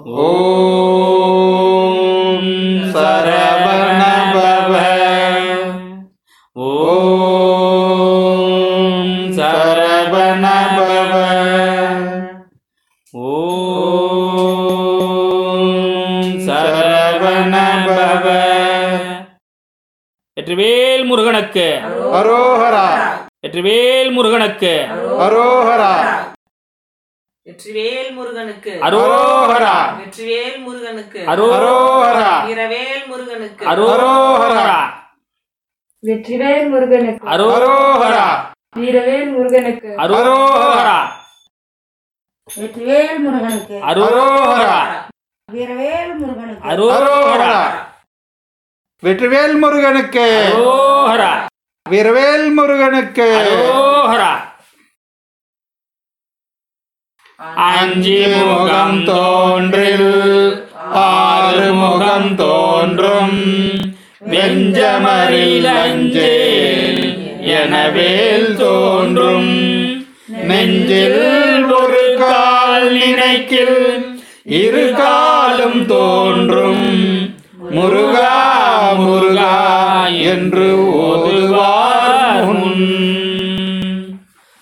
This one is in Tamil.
ஓம் சரவண பவ ஓம் சரவண பவ ஓம் சரவண பவ வெற்றிவேல் முருகனுக்கு அரோஹரா வெற்றிவேல் முருகனுக்கு அரோஹரா வெற்றிவேல் முருகனுக்கு அரோகரா வெற்றிவேல் முருகனுக்கு அரோகரா வீரவேல் முருகனுக்கு அரோகரா வெற்றிவேல் முருகனுக்கு அரோகரா வீரவேல் முருகனுக்கு அரோகரா வெற்றிவேல் முருகனுக்கு அரோகரா வீரவேல் முருகனுக்கு அரோகரா வெற்றிவேல் முருகனுக்கு அரோகரா வீரவேல் முருகனுக்கு அரோகரா அஞ்சு முகம் தோன்றில் ஆறு முகம் தோன்றும் வெஞ்சமரில் அஞ்சே எனவேல் தோன்றும் நெஞ்சில் ஒரு கால் நினைக்கில் இரு காலும் தோன்றும்